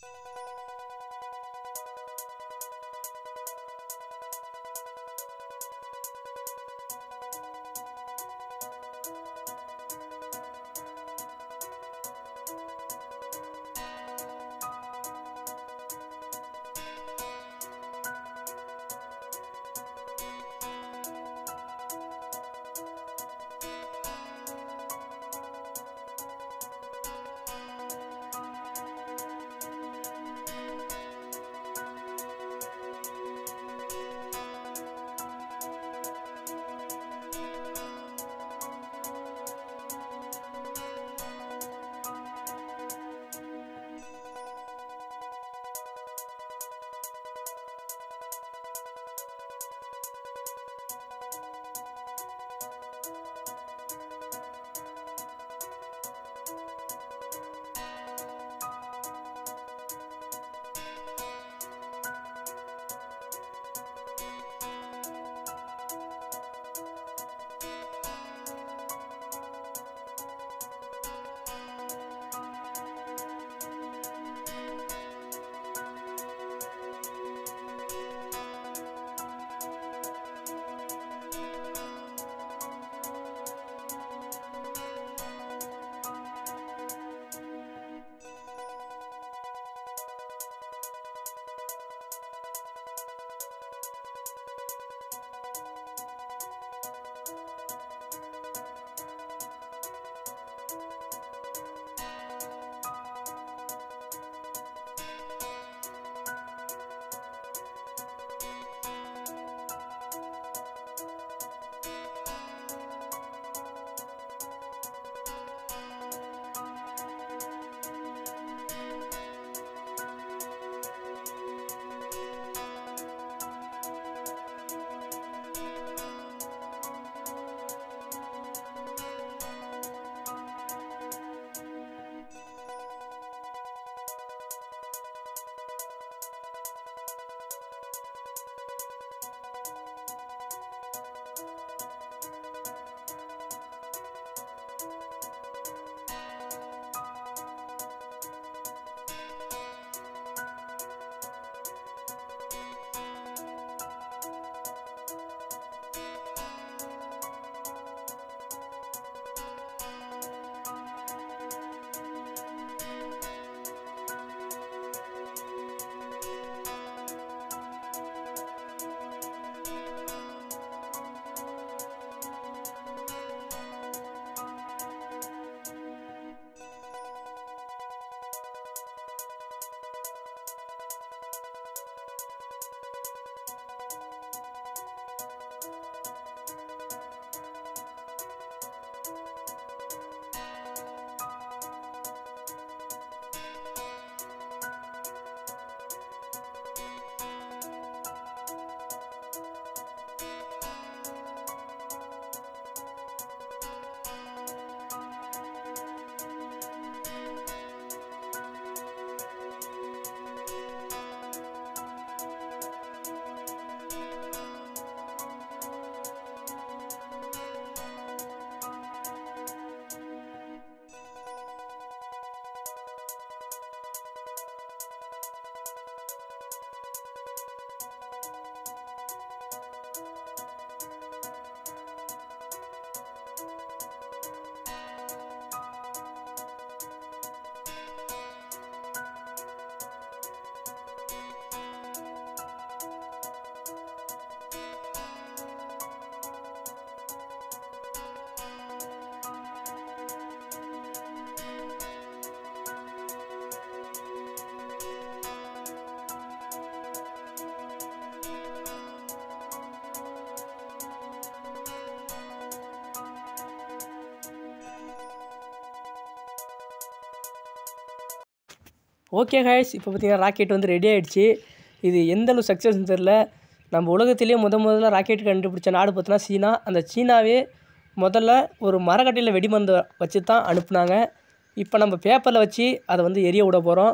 okay guys இப்போ பார்த்தீங்கன்னா rocket வந்து ரெடி ஆயிடுச்சு இது எந்த அளவு சக்ஸஸ்னு தெரில நம்ம உலகத்திலேயே முத முதல்ல ராக்கெட் கண்டுபிடிச்ச நாடு பார்த்தீங்கன்னா சீனா அந்த சீனாவே முதல்ல ஒரு மரக்கட்டையில் வெடிமருந்து வச்சு தான் அனுப்புனாங்க இப்போ நம்ம பேப்பரில் வச்சு அதை வந்து எரிய விட போகிறோம்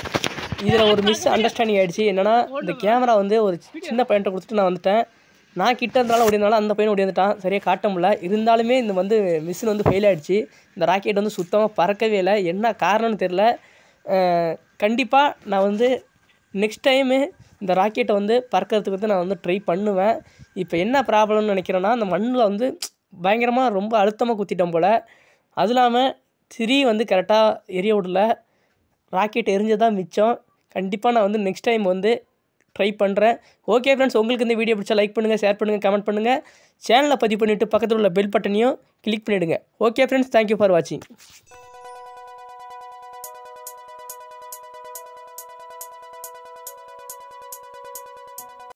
இதில் ஒரு மிஸ் அண்டர்ஸ்டாண்டிங் ஆயிடுச்சு என்னன்னா இந்த கேமரா வந்து ஒரு சின்ன பையன்ட்ட கொடுத்துட்டு நான் வந்துட்டேன் நான் கிட்ட இருந்தாலும் ஓடினாலும் அந்த பையன் ஓடிந்துட்டான் சரியாக காட்ட முடியல இருந்தாலுமே இந்த வந்து மிஷின் வந்து ஃபெயில் ஆயிடுச்சு இந்த ராக்கெட் வந்து சுத்தமாக பறக்கவே இல்லை என்ன காரணம்னு தெரில கண்டிப்பாக நான் வந்து நெக்ஸ்ட் டைமு இந்த ராக்கெட்டை வந்து பறக்கிறதுக்கு வந்து நான் வந்து ட்ரை பண்ணுவேன் இப்போ என்ன ப்ராப்ளம்னு நினைக்கிறேன்னா அந்த மண்ணில் வந்து பயங்கரமாக ரொம்ப அழுத்தமாக குத்திட்டோம் போல் அதுவும் இல்லாமல் திரி வந்து கரெக்டாக எரிய விடல ராக்கெட் எரிஞ்சதான் மிச்சம் கண்டிப்பாக நான் வந்து நெக்ஸ்ட் டைம் வந்து ட்ரை பண்ணுறேன் ஓகே ஃப்ரெண்ட்ஸ் உங்களுக்கு இந்த வீடியோ பிடிச்சா லைக் பண்ணுங்கள் ஷேர் பண்ணுங்கள் கமெண்ட் பண்ணுங்கள் சேனலை பதிவு பண்ணிவிட்டு பக்கத்தில் உள்ள பெல் பட்டனையும் கிளிக் பண்ணிவிடுங்க ஓகே ஃப்ரெண்ட்ஸ் தேங்க்யூ ஃபார் வாட்சிங்